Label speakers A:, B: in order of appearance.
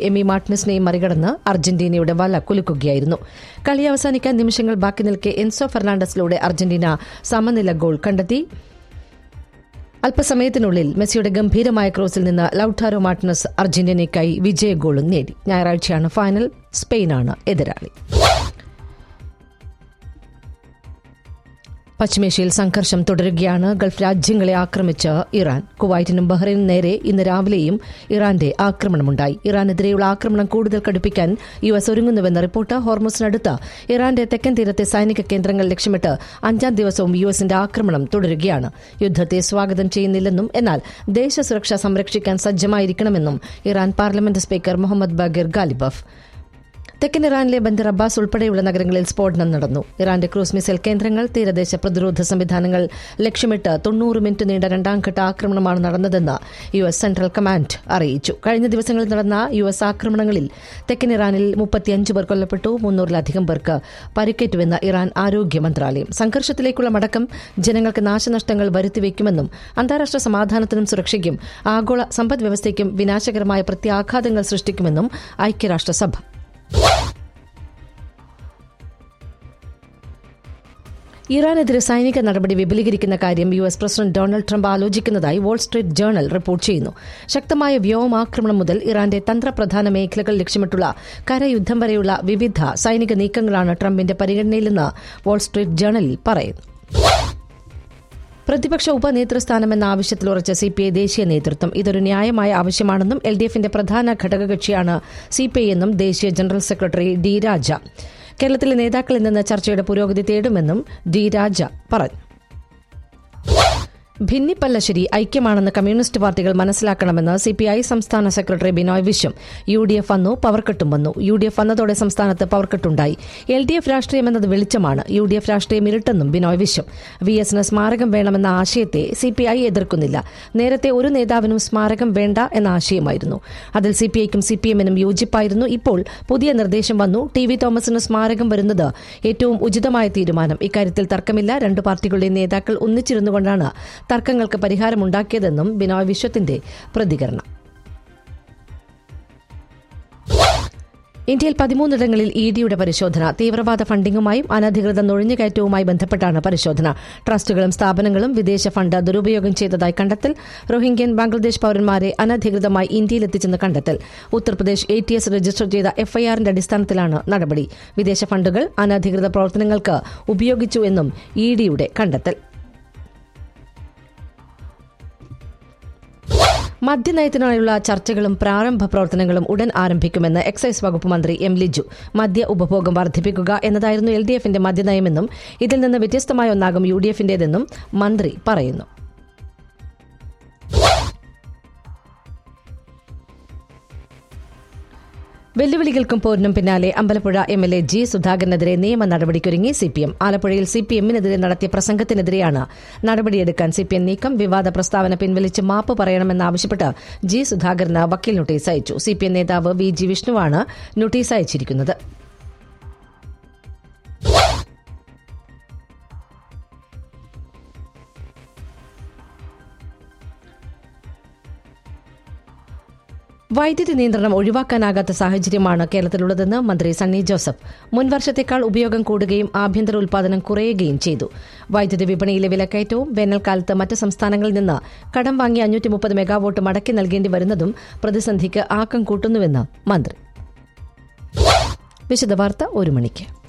A: Amy മാർട്ടിനസിനെയും മറികടന്ന് അർജന്റീനയുടെ വല കുലുക്കുകയായിരുന്നു കളി അവസാനിക്കാൻ നിമിഷങ്ങൾ ബാക്കി നിൽക്കെ എൻസോ ഫെർണാണ്ടസിലൂടെ അർജന്റീന സമനില ഗോൾ കണ്ടെത്തി അല്പസമയത്തിനുള്ളിൽ മെസ്സിയുടെ ഗംഭീരമായ ക്രോസിൽ നിന്ന് ലൌട്ടാരോ മാർട്ടിനസ് അർജന്റീനയ്ക്കായി വിജയ ഗോളും നേടി ഞായറാഴ്ചയാണ് ഫൈനൽ സ്പെയിനാണ് എതിരാളി പശ്ചിമേഷ്യയിൽ സംഘർഷം തുടരുകയാണ് ഗൾഫ് രാജ്യങ്ങളെ ആക്രമിച്ച് ഇറാൻ കുവൈറ്റിനും ബഹ്റൈനും നേരെ ഇന്ന് രാവിലെയും ഇറാന്റെ ആക്രമണമുണ്ടായി ഇറാനെതിരെയുള്ള ആക്രമണം കൂടുതൽ കടുപ്പിക്കാൻ യു എസ് ഒരുങ്ങുന്നുവെന്ന റിപ്പോർട്ട് ഹോർമസിനടുത്ത് ഇറാന്റെ തെക്കൻ തീരത്തെ സൈനിക കേന്ദ്രങ്ങൾ ലക്ഷ്യമിട്ട് അഞ്ചാം ദിവസവും യു എസിന്റെ ആക്രമണം തുടരുകയാണ് യുദ്ധത്തെ സ്വാഗതം ചെയ്യുന്നില്ലെന്നും എന്നാൽ ദേശസുരക്ഷ സംരക്ഷിക്കാൻ സജ്ജമായിരിക്കണമെന്നും Iran parliament speaker Mohammad Bagher Ghalibaf തെക്കൻ ഇറാനിലെ ബന്ദർ അബ്ബാസ് ഉൾപ്പെടെയുള്ള നഗരങ്ങളിൽ സ്ഫോടനം നടന്നു ഇറാന്റെ ക്രൂസ് മിസൈൽ കേന്ദ്രങ്ങൾ തീരദേശ പ്രതിരോധ സംവിധാനങ്ങൾ ലക്ഷ്യമിട്ട് തൊണ്ണൂറ് മിനിറ്റ് നീണ്ട രണ്ടാംഘട്ട ആക്രമണമാണ് നടന്നതെന്ന് യു എസ് സെൻട്രൽ കമാൻഡ് അറിയിച്ചു കഴിഞ്ഞ ദിവസങ്ങളിൽ നടന്ന യു എസ് ആക്രമണങ്ങളിൽ തെക്കൻ ഇറാനിൽ മുപ്പത്തിയഞ്ച് പേർ കൊല്ലപ്പെട്ടു മുന്നൂറിലധികം പേർക്ക് പരിക്കേറ്റുവെന്ന് ഇറാൻ ആരോഗ്യ മന്ത്രാലയം സംഘർഷത്തിലേക്കുള്ള മടക്കം ജനങ്ങൾക്ക് നാശനഷ്ടങ്ങൾ വരുത്തിവെക്കുമെന്നും അന്താരാഷ്ട്ര സമാധാനത്തിനും സുരക്ഷയ്ക്കും ആഗോള സമ്പദ് വ്യവസ്ഥയ്ക്കും വിനാശകരമായ പ്രത്യാഘാതങ്ങൾ സൃഷ്ടിക്കുമെന്നും ഐക്യരാഷ്ട്രസഭ ഇറാനെതിരെ സൈനിക നടപടി വിപുലീകരിക്കുന്ന കാര്യം U S president Donald Trump ആലോചിക്കുന്നതായി വാൾ സ്ട്രീറ്റ് ജേണൽ റിപ്പോർട്ട് ചെയ്യുന്നു ശക്തമായ വ്യോമാക്രമണം മുതൽ ഇറാന്റെ തന്ത്രപ്രധാന മേഖലകൾ ലക്ഷ്യമിട്ടുള്ള കരയുദ്ധം വരെയുള്ള വിവിധ സൈനിക നീക്കങ്ങളാണ് ട്രംപിന്റെ പരിഗണനയിലെന്ന് വാൾ സ്ട്രീറ്റ് ജേണലിൽ പറയുന്നു പ്രതിപക്ഷ ഉപനേതൃസ്ഥാനമെന്ന ആവശ്യത്തിൽ ഉറച്ച സി പി ഐ ദേശീയ നേതൃത്വം ഇതൊരു ന്യായമായ ആവശ്യമാണെന്നും എൽ ഡി എഫിന്റെ പ്രധാന ഘടകകക്ഷിയാണ് സി പി ഐ എന്നും ദേശീയ ജനറൽ സെക്രട്ടറി ഡി രാജ കേരളത്തിലെ നേതാക്കളിൽ നിന്ന് ചർച്ചയുടെ പുരോഗതി തേടുമെന്നും ഡി രാജ പറഞ്ഞു ഭിന്നിപ്പല്ലശ്ശേരി ഐക്യമാണെന്ന് കമ്മ്യൂണിസ്റ്റ് പാർട്ടികൾ മനസ്സിലാക്കണമെന്ന് സിപിഐ സംസ്ഥാന secretary Binoy Viswam U D F വന്നു പവർക്കെട്ടും വന്നു യു ഡി എഫ് വന്നതോടെ സംസ്ഥാനത്ത് പവർക്കെട്ടുണ്ടായി എൽ ഡി എഫ് രാഷ്ട്രീയം എന്നത് വെളിച്ചമാണ് യു ഡി എഫ് രാഷ്ട്രീയം ഇരുട്ടെന്നും ബിനോയ് വിശ്വം വി എസിന് സ്മാരകം വേണമെന്ന ആശയത്തെ സിപിഐ എതിർക്കുന്നില്ല നേരത്തെ ഒരു നേതാവിനും സ്മാരകം വേണ്ട എന്ന ആശയമായിരുന്നു അതിൽ സിപിഐക്കും സിപിഎമ്മിനും യോജിപ്പായിരുന്നു ഇപ്പോൾ പുതിയ നിർദ്ദേശം വന്നു ടി വി തോമസിന് സ്മാരകം വരുന്നത് ഏറ്റവും ഉചിതമായ തീരുമാനം ഇക്കാര്യത്തിൽ തർക്കമില്ല രണ്ടു പാർട്ടികളുടെ നേതാക്കൾ ഒന്നിച്ചിരുന്നുകൊണ്ടാണ് തർക്കങ്ങൾക്ക് പരിഹാരമുണ്ടാക്കിയതെന്നും ബിനോയ് വിശ്വത്തിന്റെ പ്രതികരണം ഇന്ത്യയിൽ പതിമൂന്നിടങ്ങളിൽ ഇ ഡിയുടെ പരിശോധന തീവ്രവാദ ഫണ്ടിങ്ങുമായും അനധികൃത നുഴഞ്ഞുകയറ്റവുമായി ബന്ധപ്പെട്ടാണ് പരിശോധന ട്രസ്റ്റുകളും സ്ഥാപനങ്ങളും വിദേശ ഫണ്ട് ദുരുപയോഗം ചെയ്തതായി കണ്ടെത്തൽ റോഹിംഗ്യൻ ബംഗ്ലാദേശ് പൌരന്മാരെ അനധികൃതമായി ഇന്ത്യയിലെത്തിച്ചെന്ന് കണ്ടെത്തൽ Uttar Pradesh A T S register ചെയ്ത എഫ്ഐആറിന്റെ അടിസ്ഥാനത്തിലാണ് നടപടി വിദേശ ഫണ്ടുകൾ അനധികൃത പ്രവർത്തനങ്ങൾക്ക് ഉപയോഗിച്ചു എന്നും ഇ ഡിയുടെ കണ്ടെത്തൽ മദ്യനയത്തിനായുള്ള ചർച്ചകളും പ്രാരംഭ പ്രവർത്തനങ്ങളും ഉടൻ ആരംഭിക്കുമെന്ന് എക്സൈസ് വകുപ്പ് മന്ത്രി എം ലിജു മദ്യ ഉപഭോഗം വർദ്ധിപ്പിക്കുക എന്നതായിരുന്നു എൽ ഡി എഫിന്റെ മദ്യനയമെന്നും ഇതിൽ നിന്ന് വ്യത്യസ്തമായ ഒന്നാകും യു ഡി എഫിന്റേതെന്നും മന്ത്രി പറയുന്നു വെല്ലുവിളികൾക്കും പോരിനും പിന്നാലെ Ambalappuzha M L A G സുധാകരനെതിരെ നിയമ നടപടിക്കൊരുങ്ങി സിപിഎം ആലപ്പുഴയിൽ സിപിഎമ്മിനെതിരെ നടത്തിയ പ്രസംഗത്തിനെതിരെയാണ് നടപടിയെടുക്കാൻ സിപിഎം നീക്കം വിവാദ പ്രസ്താവന പിൻവലിച്ച് മാപ്പ് പറയണമെന്നാവശ്യപ്പെട്ട് ജി സുധാകരന് വക്കീൽ നോട്ടീസ് അയച്ചു സിപിഎം നേതാവ് വി ജി വിഷ്ണുവാണ് നോട്ടീസ് അയച്ചിരിക്കുന്നത് വൈദ്യുതി നിയന്ത്രണം ഒഴിവാക്കാനാകാത്ത സാഹചര്യമാണ് കേരളത്തിലുള്ളതെന്ന് മന്ത്രി സണ്ണി ജോസഫ് മുൻ വർഷത്തേക്കാൾ ഉപയോഗം കൂടുകയും ആഭ്യന്തര ഉൽപാദനം കുറയുകയും ചെയ്തു വൈദ്യുതി വിപണിയിലെ വിലക്കയറ്റവും വേനൽക്കാലത്ത് മറ്റ് സംസ്ഥാനങ്ങളിൽ നിന്ന് കടം വാങ്ങി അഞ്ഞൂറ്റി മുപ്പത് മെഗാവോട്ട് മടക്കി നൽകേണ്ടി വരുന്നതും പ്രതിസന്ധിക്ക് ആക്കം കൂട്ടുന്നുവെന്ന് മന്ത്രി വിശദവാർത്ത ഒരു മണിക്ക്